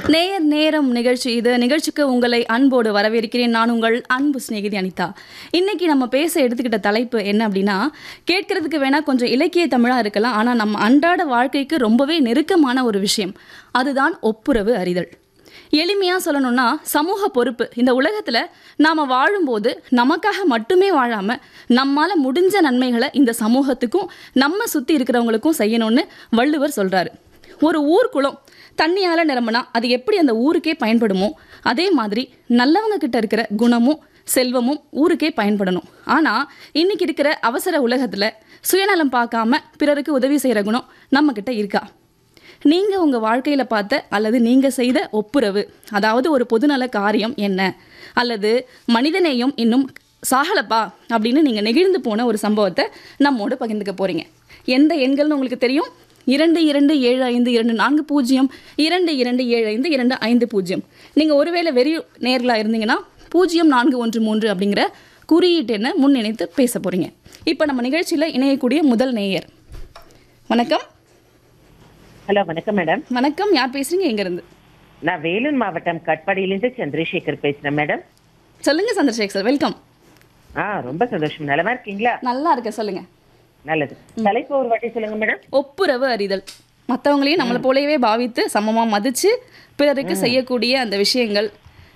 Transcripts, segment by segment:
நேயர் நேரம் நிகழ்ச்சி இது நிகழ்ச்சிக்கு உங்களை அன்போடு வரவேற்கிறேன் நான் உங்கள் அன்பு சிநேகிதி அனிதா இன்னைக்கு நம்ம பேச எடுத்துக்கிட்ட தலைப்பு என்ன அப்படின்னா கேட்கறதுக்கு வேணா கொஞ்சம் இலக்கிய தமிழா இருக்கலாம் ஆனால் நம்ம அன்றாட வாழ்க்கைக்கு ரொம்பவே நெருக்கமான ஒரு விஷயம் அதுதான் ஒப்புரவு அறிதல் எளிமையாக சொல்லணும்னா சமூக பொறுப்பு இந்த உலகத்தில் நாம் வாழும்போது நமக்காக மட்டுமே வாழாமல் நம்மால் முடிஞ்ச நன்மைகளை இந்த சமூகத்துக்கும் நம்ம சுற்றி இருக்கிறவங்களுக்கும் செய்யணும்னு வள்ளுவர் சொல்கிறாரு ஒரு ஊர் குளம் தண்ணியால் நிரம்பினா அது எப்படி அந்த ஊருக்கே பயன்படுமோ அதே மாதிரி நல்லவங்க கிட்ட இருக்கிற குணமும் செல்வமும் ஊருக்கே பயன்படணும் ஆனால் இன்னைக்கு இருக்கிற அவசர உலகத்தில் சுயநலம் பார்க்காம பிறருக்கு உதவி செய்கிற குணம் நம்மக்கிட்ட இருக்கா நீங்கள் உங்கள் வாழ்க்கையில் பார்த்த அல்லது நீங்கள் செய்த ஒப்புரவு அதாவது ஒரு பொதுநல காரியம் என்ன அல்லது மனிதநேயம் இன்னும் சாகலப்பா அப்படின்னு நீங்கள் நெகிழ்ந்து போன ஒரு சம்பவத்தை நம்மோடு பகிர்ந்துக்க போகிறீங்க எந்த எண்கள்னு உங்களுக்கு தெரியும் இரண்டு இரண்டு ஏழு ஐந்து இரண்டு நான்கு பூஜ்ஜியம் இரண்டு இரண்டு ஏழு ஐந்து இரண்டு ஐந்து பூஜ்ஜியம் நீங்கள் ஒருவேளை வெறி நேர்களாக இருந்தீங்கன்னா பூஜ்ஜியம் நான்கு ஒன்று மூன்று அப்படிங்கிற குறியீட்டு எண்ணை முன்னிணைத்து பேச போகிறீங்க இப்போ நம்ம நிகழ்ச்சியில் இணையக்கூடிய முதல் நேயர் வணக்கம் ஹலோ வணக்கம் மேடம் வணக்கம் யார் பேசுறீங்க எங்கேருந்து நான் வேலூர் மாவட்டம் கட்பாடியிலிருந்து சந்திரசேகர் பேசுறேன் மேடம் சொல்லுங்க சந்திரசேகர் சார் வெல்கம் ஆ ரொம்ப சந்தோஷம் நலமா இருக்கீங்களா நல்லா இருக்க சொல்லுங்க நல்லது தலைப்பு ஒரு வாட்டி சொல்லுங்க மேடம் ஒப்புரவு அறிதல் மற்றவங்களையும் நம்மளை போலவே பாவித்து சமமாக மதித்து பிறருக்கு செய்யக்கூடிய அந்த விஷயங்கள்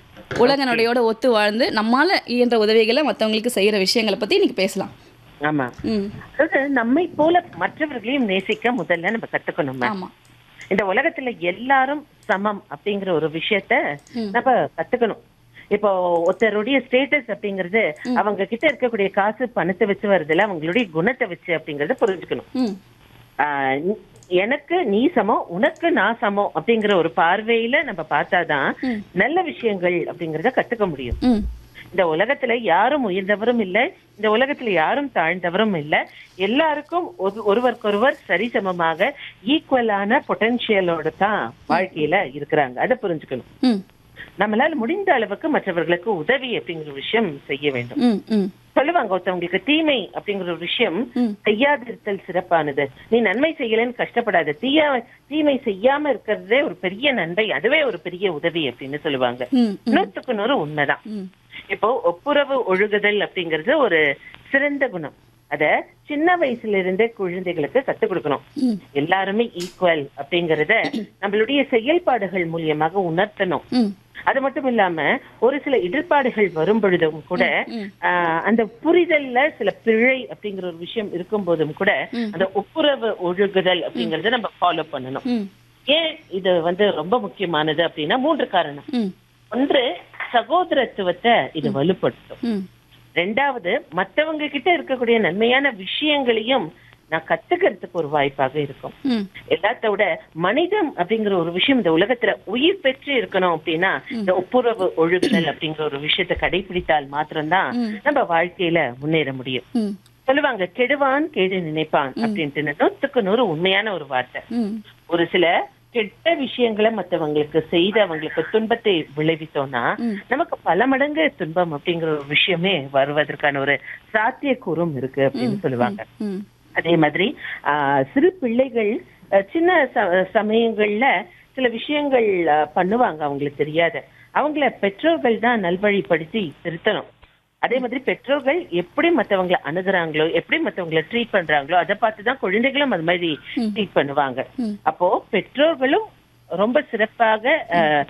உலக நடையோட ஒத்து வாழ்ந்து நம்மால இயன்ற உதவிகளை மற்றவங்களுக்கு செய்கிற விஷயங்களை பற்றி இன்னைக்கு பேசலாம் ஆமா ம் அதாவது நம்மை போல மற்றவர்களையும் நேசிக்க முதல்ல நம்ம கத்துக்கணும் மேம். ஆமாம் இந்த உலகத்துல எல்லாரும் சமம் அப்படிங்கிற ஒரு விஷயத்த நம்ம கத்துக்கணும் இப்போ ஒருத்தருடைய ஸ்டேட்டஸ் அப்படிங்கறது அவங்க கிட்ட இருக்கக்கூடிய காசு பணத்தை வச்சு வருதுல அவங்களுடைய குணத்தை வச்சு அப்படிங்கறத புரிஞ்சுக்கணும் ம் ஆஹ் ந- எனக்கு நீ சமம் உனக்கு நான் சமம் அப்படிங்கிற ஒரு பார்வையில நம்ம பார்த்தாதான் நல்ல விஷயங்கள் அப்படிங்கறத கத்துக்க முடியும் ம் இந்த உலகத்துல யாரும் உயர்ந்தவரும் இல்ல இந்த உலகத்துல யாரும் தாழ்ந்தவரும் இல்ல எல்லாருக்கும் ஒரு- ஒருவருக்கொருவர் சரிசமமாக ஈக்குவலான பொட்டன்ஷியலோட தான் வாழ்க்கையில இருக்கிறாங்க அதை புரிஞ்சுக்கணும் ம் நம்மளால முடிந்த அளவுக்கு மற்றவர்களுக்கு உதவி அப்படிங்கிற விஷயம் செய்ய வேண்டும் ம் ம் சொல்லுவாங்க ஒருத்தவங்களுக்கு தீமை அப்படிங்கிற ஒரு விஷயம் ம். செய்யாதிருத்தல் சிறப்பானது நீ நன்மை செய்யலன்னு கஷ்டப்படாத தீயா தீமை செய்யாம இருக்கிறதே ஒரு பெரிய நன்மை அதுவே ஒரு பெரிய உதவி அப்படின்னு சொல்லுவாங்க ம் ம் நூற்றுக்கு நூறு உண்மைதான் ம் இப்போ ஒப்புரவு ஒழுகுதல் அப்படிங்கிறது ஒரு சிறந்த குணம் அத சின்ன வயசுல இருந்தே குழந்தைகளுக்கு கத்துக் கொடுக்கணும் ம் எல்லாருமே ஈக்குவல் அப்படிங்கறத நம்மளுடைய செயல்பாடுகள் மூலியமாக உணர்த்தணும் ம் அது மட்டும் இல்லாம ஒரு சில இடர்பாடுகள் வரும் பொழுதும் கூட ம். ஆஹ், அந்த புரிதல்ல சில பிழை அப்படிங்கிற ஒரு விஷயம் இருக்கும் போதும் கூட அந்த ஒப்புரவு ஒழுகுதல் அப்படிங்கறத நம்ம ஃபாலோ பண்ணணும் ம் ஏன் இது வந்து ரொம்ப முக்கியமானது அப்படின்னா மூன்று காரணம் ம் ஒன்று சகோதரத்துவத்தை இது வலுப்படுத்தும் ம் ரெண்டாவது மத்தவங்க கிட்ட இருக்கக்கூடிய நன்மையான விஷயங்களையும் நான் கத்துக்கிறதுக்கு ஒரு வாய்ப்பாக இருக்கும் ம் எல்லாத்த விட மனிதம் அப்படிங்கிற ஒரு விஷயம் இந்த உலகத்துல உயிர் பெற்று இருக்கணும் அப்படின்னா இந்த ஒப்புரவு ஒழுகுதல் அப்படிங்கிற ஒரு விஷயத்தை கடைபிடித்தால் மாத்திரம்தான் நம்ம வாழ்க்கையில முன்னேற முடியும் ம் சொல்லுவாங்க கெடுவான் கேடு நினைப்பான் அப்படின்ட்டு நூத்துக்கு நூறு உண்மையான ஒரு வார்த்தை ம் ஒரு சில கெட்ட விஷயங்களை மத்தவங்களுக்கு செய்து அவங்களுக்கு துன்பத்தை விளைவித்தோம்னா நமக்கு பல மடங்கு துன்பம் அப்படிங்கிற ஒரு விஷயமே வருவதற்கான ஒரு சாத்தியக்கூறும் இருக்கு அப்படின்னு சொல்லுவாங்க ம் அதே மாதிரி ஆஹ், சிறு பிள்ளைகள் அஹ், சின்ன ச- சமயங்கள்ல சில விஷயங்கள் அஹ், பண்ணுவாங்க அவங்களுக்கு தெரியாத அவங்கள பெற்றோர்கள் தான் நல்வழிப்படுத்தி திருத்தணும் அதே மாதிரி பெற்றோர்கள் எப்படி மத்தவங்களை அணுகுறாங்களோ எப்படி மத்தவங்களை ட்ரீட் பண்றாங்களோ அதை பார்த்து தான் குழந்தைகளும் அது மாதிரி ட்ரீட் பண்ணுவாங்க அப்போ பெற்றோர்களும் ரொம்ப சிறப்பாக அஹ்,